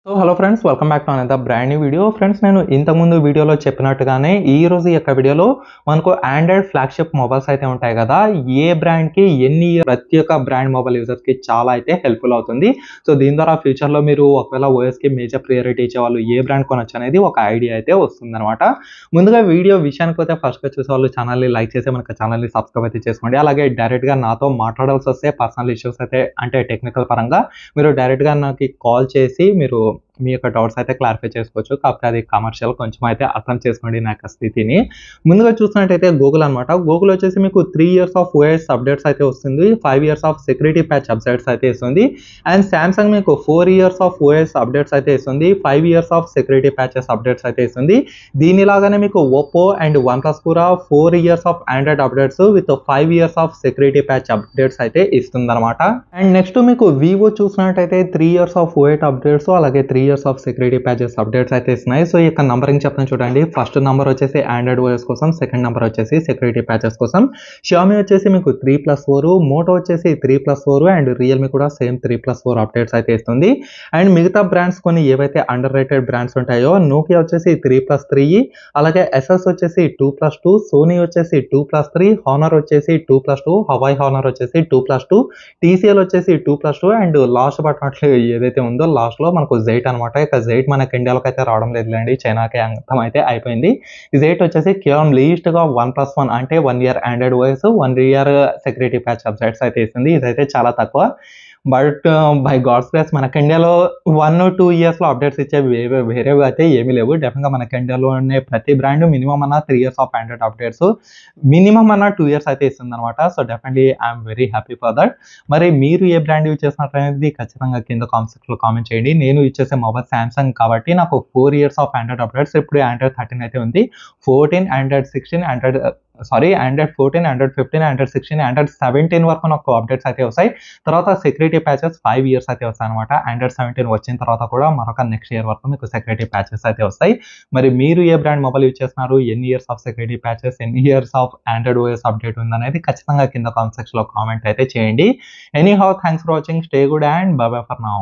so hello friends welcome back to another brand new video friends నేను ఇంతకుముందు వీడియోలో చెప్పినట్టుగానే ఈ రోజు ఈ యొక్క వీడియోలో మనకు ఆండ్రాయిడ్ ఫ్లాగ్షిప్ మొబైల్స్ అయితే ఉంటాయి కదా ఏ బ్రాండ్కి ఎన్ని ప్రతి ఒక్క బ్రాండ్ మొబైల్ యూజర్స్కి చాలా అయితే హెల్ప్ఫుల్ అవుతుంది సో దీని ద్వారా ఫ్యూచర్లో మీరు ఒకవేళ ఓఎస్కి మేజర్ ప్రియారిటీ ఇచ్చే వాళ్ళు ఏ బ్రాండ్ కొనొచ్చు అనేది ఒక ఐడియా అయితే వస్తుందన్నమాట ముందుగా వీడియో విషయానికి పోతే ఫస్ట్గా చూసే వాళ్ళు ఛానల్ని లైక్ చేసి మనకి ఛానల్ని సబ్స్క్రైబ్ అయితే చేసుకోండి అలాగే డైరెక్ట్గా నాతో మాట్లాడాల్సి వస్తే పర్సనల్ ఇష్యూస్ అయితే అంటే టెక్నికల్ పరంగా మీరు డైరెక్ట్గా నాకు కాల్ చేసి మీరు మీ యొక్క డౌట్స్ అయితే క్లారిఫై చేసుకోవచ్చు కాకపోతే అది కమర్షియల్ కొంచెం అయితే అర్థం చేసుకోండి నా యొక్క స్థితిని ముందుగా చూసినట్టయితే గూగుల్ అనమాట గూగుల్ వచ్చేసి మీకు three years of OS updates అయితే వస్తుంది five years of security patch updates అయితే ఇస్తుంది అండ్ శాంసంగ్ మీకు four years of OS updates అయితే ఇస్తుంది five years of security patches updates అయితే ఇస్తుంది దీనిలాగానే మీకు ఒప్పో అండ్ వన్ ప్లస్ కూడా four years of Android updates with five years of security patch updates అయితే ఇస్తుంది అనమాట అండ్ నెక్స్ట్ మీకు వివో చూసినట్టయితే three years of OS updates అలాగే three years of security patches updates అయితే ఇస్తున్నాయి సో ఈ యొక్క నంబరింగ్ చెప్తాను చూడండి ఫస్ట్ నంబర్ వచ్చేసి ఆండ్రాయిడ్ ఓఎస్ కోసం సెకండ్ నంబర్ వచ్చేసి సెక్యూరిటీ ప్యాచెస్ కోసం షామీ వచ్చేసి మీకు త్రీ ప్లస్ ఫోర్ మోటో వచ్చేసి three plus four and Realme కూడా same three plus four updates అయితే ఇస్తుంది అండ్ మిగతా బ్రాండ్స్ కొన్ని ఏవైతే అండర్ రేటెడ్ బ్రాండ్స్ ఉంటాయో నోకియా వచ్చేసి త్రీ ప్లస్ త్రీ అలాగే ఎస్ఎస్ వచ్చేసి టూ ప్లస్ టూ సోనీ వచ్చేసి టూ ప్లస్ త్రీ హానర్ వచ్చేసి two plus two Huawei Honor వచ్చేసి టూ ప్లస్ టూ టీసీఎల్ వచ్చేసి two plus two and last but not ఏదైతే ఉందో లాస్ట్లో మనకు జైట్ అనమాట ఇక జైట్ మనకి ఇండియాలోకి అయితే రావడం లేదులేండి చైనాకే అంతం అయితే అయిపోయింది ఈ జైట్ వచ్చేసి కేవలం లీస్ట్గా వన్ ప్లస్ వన్ అంటే one year Android OS one year security patch updates అయితే ఇస్తుంది ఇదైతే చాలా తక్కువ బట్ బై గాడ్స్ గ్రేస్ మనకి ఇండియాలో వన్ టూ ఇయర్స్లో అప్డేట్స్ ఇచ్చే వేరే వేరేవి అయితే ఏమీ లేవు డెఫినెట్గా మనకి ఇండియాలో ఉండే ప్రతి బ్రాండ్ మినిమం అన్న three years of Android updates minimum అన్న టూ ఇయర్స్ అయితే ఇస్తుంది అనమాట so definitely I'm very happy for that మరి మీరు ఏ బ్రాండ్ యూజ్ చేస్తున్నారు అనేది ఖచ్చితంగా కింద కామెంట్స్లో కామెంట్ చేయండి నేను యూజ్ చేసే మొబైల్ శాంసంగ్ కాబట్టి నాకు four years of Android updates ఇప్పుడు ఆండ్రాయిడ్ థర్టీన్ అయితే ఉంది fourteen Android sixteen Android sorry Android fourteen Android fifteen Android sixteen Android seventeen వరకు నాకు అప్డేట్స్ అయితే వస్తాయి తర్వాత సెక్యూరిటీ ప్యాచెస్ ఫైవ్ ఇయర్స్ అయితే వస్తాయి అనమాట ఆండ్రాయిడ్ సెవెంటీన్ వచ్చిన తర్వాత కూడా మరొక నెక్స్ట్ ఇయర్ వరకు మీకు సెక్యూరిటీ ప్యాచెస్ అయితే వస్తాయి మరి మీరు ఏ బ్రాండ్ మొబైల్ యూజ్ చేస్తున్నారు ఎన్ని ఇయర్స్ ఆఫ్ సెక్యూరిటీ ప్యాచెస్ ఎన్ని years of Android OS update ఉందనేది ఖచ్చితంగా కింద కామెంట్ సెక్షన్లో కామెంట్ అయితే చేయండి anyhow thanks for watching stay good and bye for now